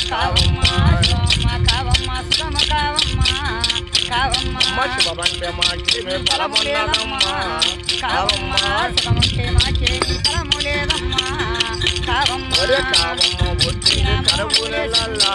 కావమ్మ శివమ్మ కావమ్మ సుగమ కావమ్మ కావమ్మ అమ్మ శుభమంటే మాకేమి ఫలము లేదమ్మా బలమున్నదమ్మా కావమ్మ కావమ్మ సుగముంటే మాకేమి ఫలము లేదమ్మా కావమ్మ ఒరే కావమ్మ వచ్చింది కరువులల్లా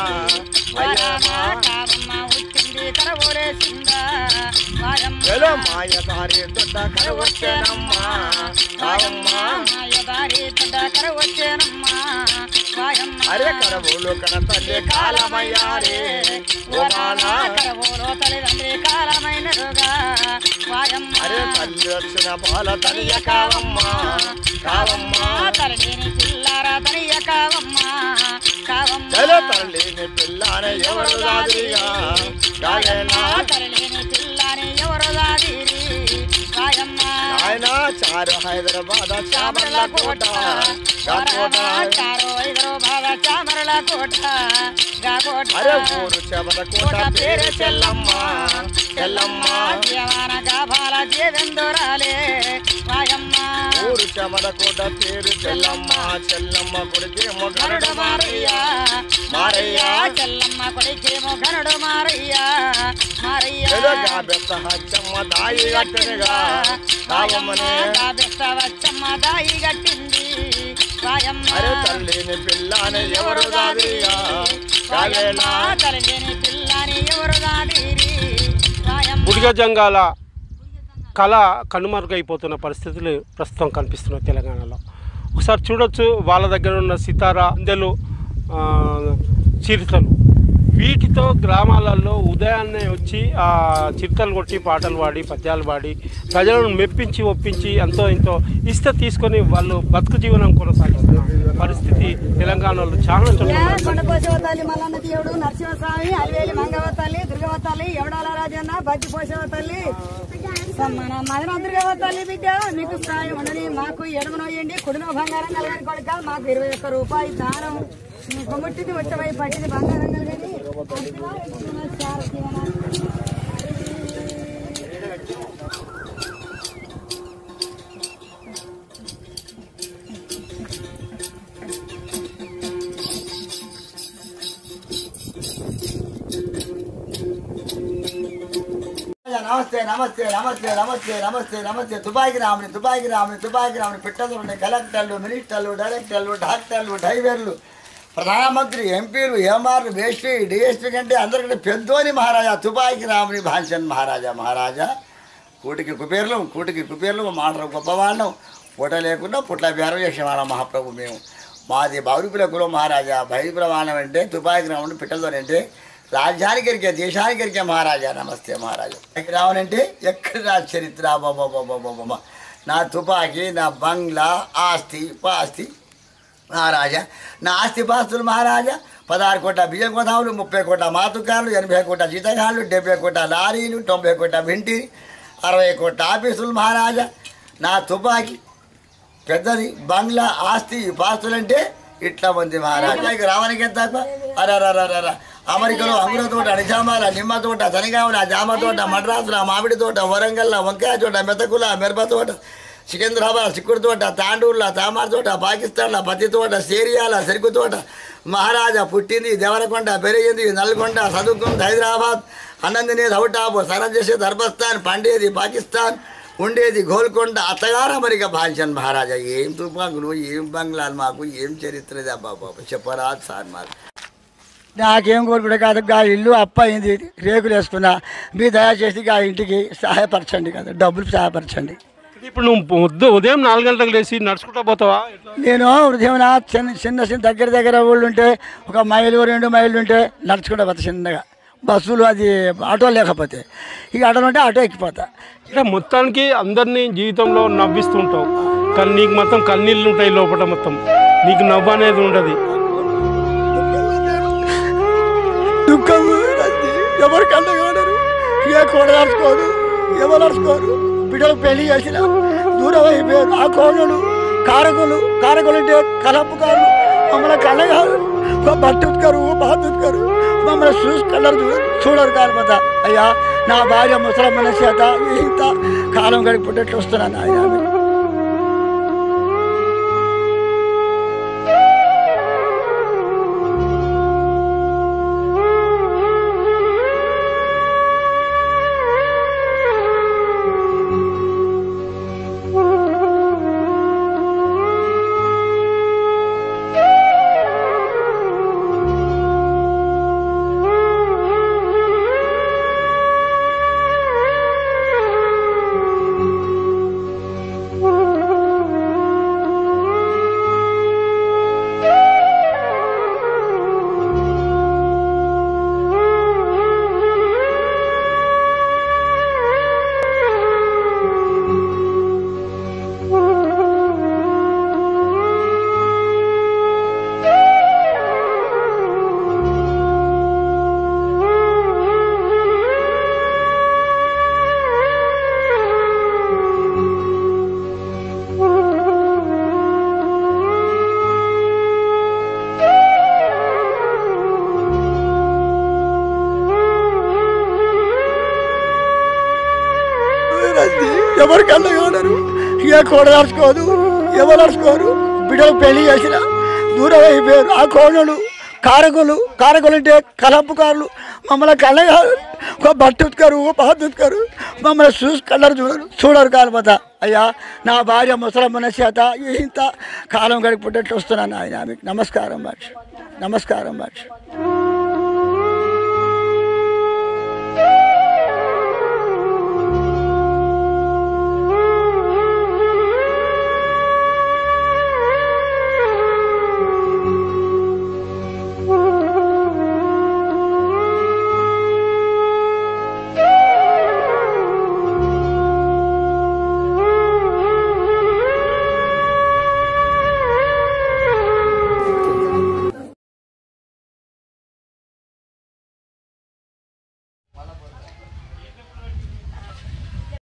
వరమ అయ్యమ్మ కావమ్మ వచ్చింది కరవోలేసిందా వాయమ్మ ఎలో మాయదారి దొడ్డ కరువచ్చేనమ్మా కావమ్మ మాయదారి తొడ్డ కరవచ్చేనమ్మా వాయమ్మ అరే కరవులు కన తల్లి కాలమయ్యారే ఓ మానా కరవోలో తల్లిదండ్రి కాలమైనరుగా వాయమ్మ అరే తల్లి వచ్చిన బాల తల్లి కావమ్మ కావమ్మ తల్లిని పిల్లారా తనియ కావమ్మ కావమ్మ ఎలో తల్లిని పిల్లానే ఎవరు రాదిగా కాగేనా తల్లిని పిల్లని ఎవరు దాదిరి వాయమ్మ ఆయన చారు హైదరాబాద్ చామర్ల కోట గా కోట చారో ఐదరో బాగా చామరల కోట గా కోట అరే ఊరు చెమల కోట పేరు చెల్లమ్మ చెల్లమ్మ దేవాన గాభాల దేవెందురాలే వాయమ్మ ఊరు చెమల కోట పేరు చెల్లమ్మ చెల్లమ్మ కొడుకేమో గరుడు గరుడు మారయ్య మారయ్య మారయ్య చెల్లమ్మ కొడుకేమో గరుడు మారయ్య మారయ్య ఎదురుగా బెత్త హచ్చమ్మ దాయి కట్టనుగా కావమ్మనే బెస్త వచ్చమ్మ దాయి గట్టింది వాయమ్మ అరే తల్లిని పిల్లని ఎవరు దాదిగా కాగేనా తల్లిని పిల్లని ఎవరు దాదిరి వాయమ్మ బుడిగ జంగాల కళ కనుమరుగైపోతున్న పరిస్థితులు ప్రస్తుతం కనిపిస్తున్నాయి తెలంగాణలో ఒకసారి చూడొచ్చు వాళ్ళ దగ్గర ఉన్న సితారా అందెలు ఆ, చిరుతలు వీటితో గ్రామాలలో ఉదయాన్నే వచ్చి ఆ చిరుతలు కొట్టి పాటలు పాడి పద్యాలు పాడి ప్రజలను మెప్పించి ఒప్పించి ఎంతో ఎంతో ఇస్తే తీసుకొని వాళ్ళు బతుకు జీవనం కొనసాగిస్తున్న పరిస్థితి తెలంగాణలో చాలా చోట్ల మనకు కొండపోసవ తల్లి మల్లన్న దేవుడు నరసింహస్వామి అలివేలి మంగవ తల్లి దుర్గవ తల్లి ఎవడాల రాజన్న బజ్జి పోసవ తల్లి మన మదన దుర్గవ తల్లి బిడ్డ మీకు సాయం ఉండని మాకు ఎడమనోయండి కుడిలో బంగారం కలగని కొడుక మాకు ఇరవై ఒక్క రూపాయి దానం కొమ్ముట్టింది వచ్చవై పట్టింది బంగారం కలగని నమస్తే నమస్తే నమస్తే నమస్తే నమస్తే నమస్తే దుబాయ్కి రాముని దుబాయ్కి రాముని దుబాయ్కి రాముని పిట్టలు ఉన్నాయి కలెక్టర్లు మినిస్టర్లు డైరెక్టర్లు డాక్టర్లు డ్రైవర్లు ప్రధానమంత్రి ఎంపీలు ఎంఆర్లు బీఎస్పీ డిఎస్పీ కంటే అందరికంటే పెద్దోని మహారాజా దుబాయ్కి రాముని భాన్చంద్ మహారాజా మహారాజా కూటికి కుపేర్లు కూటికి కుపేర్లు మాటలు గొప్పవాళ్ళం పూట లేకుండా పుట్ల బేరం చేసేవాళ్ళం మహాప్రభు మేము మాది బౌరిపుల కులం మహారాజా బైపుల వాహనం అంటే తుపాకి రాముడు పిట్టలతోనంటే రాజ్యానికి ఎరికే దేశానికి ఎరికే మహారాజా నమస్తే మహారాజా ఎక్కడ రావనంటే ఎక్కడ రా చరిత్ర బాబా నా తుపాకీ నా బంగ్లా ఆస్తి పాస్తి మహారాజా నా ఆస్తి పాస్తులు మహారాజా పదహారు కోట్ల బియ్యం గోదాములు ముప్పై కోట్ల మాతుకాలు ఎనభై కోట్ల జీతగాళ్ళు డెబ్బై కోట్ల లారీలు తొంభై కోట్ల వింటి అరవై కోట్ల ఆఫీసులు మహారాజా నా తుపాకీ పెద్దది బంగ్లా ఆస్తి పాస్తులంటే ఇట్లా ఉంది మహారాజా ఇక రావడానికి ఎంత అరరరర అమెరికాలో అంగుర తోట నిజామాల నిమ్మ తోట శనగావుల జామ తోట మద్రాసుల మామిడి తోట వరంగల్ వంకాయ తోట మెతకుల మిరప తోట సికింద్రాబాద్ చిక్కుడు తోట తాండూరుల తామార్ తోట పాకిస్తాన్ల పత్తి తోట సేరియాల చెరుకు తోట మహారాజా పుట్టింది దేవరకొండ పెరిగింది నల్గొండ చదువుకుంది హైదరాబాద్ అన్నం తినేది అవుటాపు సరం చేసేది ధర్మస్థాన్ పండేది పాకిస్తాన్ ఉండేది గోల్కొండ అత్తగారు అమెరికా భాషన్ మహారాజా ఏం తుపాకులు ఏం బంగ్లాలు మాకు ఏం చరిత్ర ఇది అబ్బా బాబా చెప్పరా సార్ మాకు నాకేం కోరుకుంటే కాదు ఆ ఇల్లు అప్ప అయింది రేకులు వేసుకున్నా మీ దయచేసి ఆ ఇంటికి సహాయపరచండి కదా డబ్బులు సహాయపరచండి ఇప్పుడు నువ్వు పొద్దు ఉదయం నాలుగు గంటలకు లేచి నడుచుకుంటా పోతావా ఎట్లా? నేను ఉదయం చిన్న చిన్న చిన్న దగ్గర దగ్గర ఊళ్ళు ఉంటే ఒక మైలు రెండు మైళ్ళు ఉంటే నడుచుకుంటా పోతా చిన్నగా బస్సులు అది ఆటో లేకపోతే ఇక ఆటోలు ఉంటే ఆటో ఎక్కిపోతా అంటే మొత్తానికి అందరినీ జీవితంలో నవ్విస్తూ ఉంటావు కానీ నీకు మొత్తం కన్నీళ్ళు ఉంటాయి లోపల మొత్తం నీకు నవ్వు అనేది ఉండదు దుఃఖం ఎవరు కళ్ళగాడరు ఏ కోడ నడుచుకోరు ఎవరు నడుచుకోరు బిడ్డలకు పెళ్లి చేసిన దూరం అయిపోయారు ఆ కోడలు కారకులు కారకులు అంటే కలపుకారు మమ్మల్ని కళ్ళగారు బట్టు ఉత్కరు బాధ ఉత్కరు మమ్మల్ని చూసి కలర్ చూడరు కాకపోతే అయ్యా నా భార్య ముసలమ్మల చేత ఇంత కాలం గడిపుట్టట్లు వస్తున్నాను ఆయన ఏ కూడదలుచుకోదు ఎవరు నడుచుకోరు బిడ్డలు పెళ్లి చేసిన దూరం అయిపోయారు ఆ కోణలు కారకులు కారకులు అంటే కలంపుకారులు మమ్మల్ని కళ్ళగారు ఒక బట్ట ఉతుకారు ఒక పాత ఉతుకారు మమ్మల్ని చూసి కళ్ళరు చూడరు చూడరు కాలపత అయ్యా నా భార్య ముసలమ్మన చేత ఇంత కాలం గడిపేటట్లు వస్తున్నాను ఆయన ఆమెకు నమస్కారం భాష నమస్కారం భాష